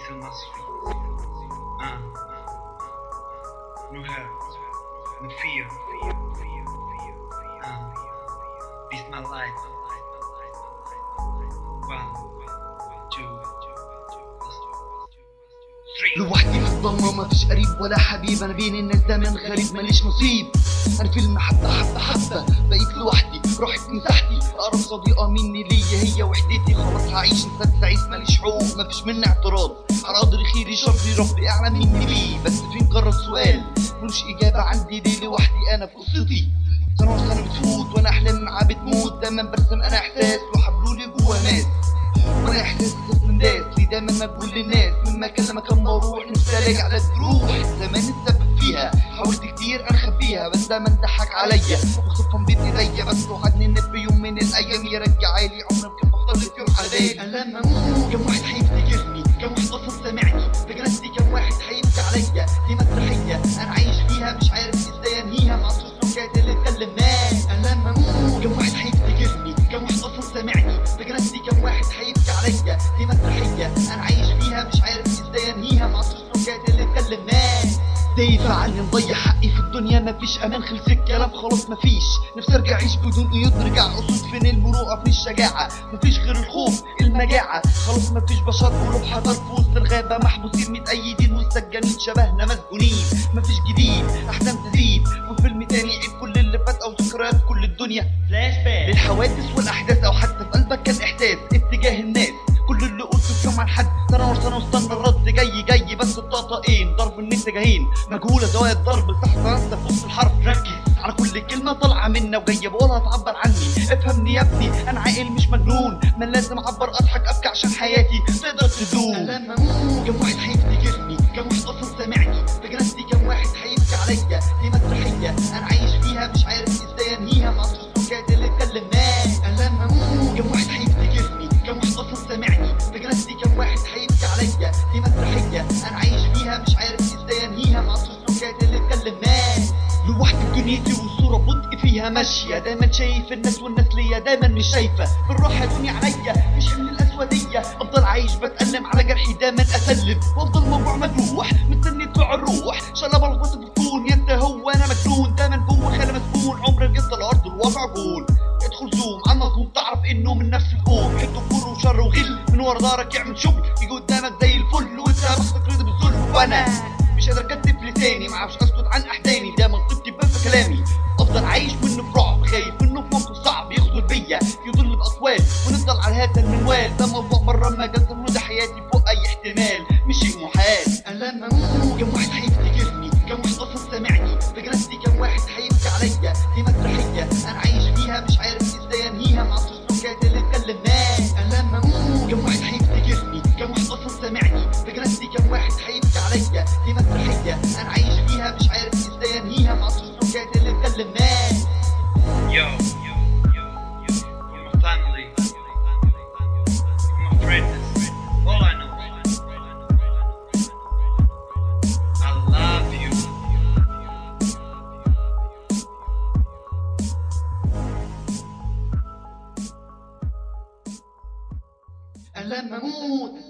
المصري آه. No hurt No fear آه. This my life One Two Three لوحدي في الضلمة مفيش قريب ولا حبيب انا بين الناس دايما غريب ماليش نصيب انا في المحبة حبة حبة بقيت لوحدي راحت مساحتي اقرب صديقة مني ليا هي وحدتي خلاص هعيش انسان سعيد ماليش حقوق مفيش مني اعتراض على قدر خيري شري ربي اعلم مني بيه بس فين قرر السؤال ملوش اجابة عندي ليه لوحدي انا في قصتي سنة ورا سنة بتفوت وانا احلام معاه بتموت دايما برسم انا احساس وحبلولي جوا ناس وانا احساس من ناس لي دايما مقبول للناس من مكان لمكان بروح نفسي الاقي على الجروح زمان السبب فيها حاولت كتير اخبيها بس دايما ضحك عليا وخصوصا بين ايديا بس وعدني ان في يوم من الايام يرجع لي عمري ما كان بختار في يوم على بالي انا لما اموت كم واحد هيفتكرني كم واحد اصلا سامعني فكرتي كم واحد هيبكي عليا دي مسرحيه انا عايش فيها مش عارف ازاي انهيها مع السلوكات اللي اتكلمناها انا لما اموت كم واحد هيفتكرني كم واحد اصلا سامعني فكرتي كم واحد هيبكي عليا دي مسرحيه انا عايش فيها مش عارف ازاي انهيها مع السلوكات اللي اتكلمناها ازاي فعلني نضيع حقي في الدنيا مفيش امان خلص الكلام خلاص مفيش نفسي ارجع اعيش بدون قيود نرجع اصول فين المروءه فين الشجاعه مفيش غير الخوف المجاعه خلاص مفيش بشر قلوب حضر في وسط الغابه محبوسين متأيدين والسجانين شبهنا مسجونين مفيش جديد احلام تزيد وفيلم تاني يعيد كل اللي فات او ذكريات كل الدنيا فلاش باك للحوادث والاحداث او حتى في قلبك كان احساس اتجاه الناس كل اللي قلته في يوم عن حد سنة ورا سنة واستنى الرد جاي جاي بس الطاقتين ضرب من اتجاهين مجهولة زوايا الضرب تحت راسك في وسط الحرف ركز على كل كلمة طالعة منا وجاية بقولها تعبر عني افهمني يا ابني انا عاقل مش مجنون ما لازم اعبر اضحك ابكي عشان حياتي تقدر تدوم لما اموت كم واحد هيفتكرني كم واحد اصلا سامعني فكرتي كم واحد هيبكي عليا دي مسرحية انا عايش فيها مش عارف ازاي انهيها مع السلوكات اللي اتكلمناها انا لما اموت كم واحد هيفتكرني كم واحد اصلا سامعني فكرتي كم واحد هيبكي عليا دي مسرحية انا عايش فيها مش عارف ازاي انهيها مع السلوكات اللي اتكلمناها لوحدي في دنيتي والصورة بطء فيها ماشية دايما شايف الناس والناس ليا دايما مش شايفة بالراحة دنيا عليا مش حمل الأسودية أفضل عايش بتألم على جرحي دايما أسلم وأفضل موضوع مجروح مستني طلوع الروح شلب الغوص في الكون يا هو أنا مجنون دايما جوه خالي مسجون عمري ما يفضل الأرض الواقع جول ادخل زوم على المظلوم تعرف انه من نفس القوم حد كفر وشر وغل من ورا ظهرك يعمل شغل يجي قدامك زي الفل وانت بختك رضا بالظلم وانا مش قادر اكتب لساني ما اعرفش اسكت عن احزاني ده منطقتي بان في كلامي افضل عايش منه في رعب خايف منه في موقف صعب يخذل بيا يضل باقوال ونفضل على هذا المنوال ده موضوع بره المجال ده حياتي فوق اي احتمال مش شيء محال انا لما اموت كم واحد هيفتكرني كم واحد اصلا سامعني فكرتي كم واحد هيبكي عليا دي مسرحيه انا عايش فيها مش عارف ازاي انهيها مع السلوكات اللي اتكلمناها انا لما اموت كم واحد هيفتكرني كم واحد اصلا سامعني فكرتي كم واحد هيبكي عليا دي مسرحيه انا عايش فيها مش عارف ازاي انهيها مع السلوكات اللي اتكلمناها Yo, you're my family, you're my friends, all I know. I love you. انا لما اموت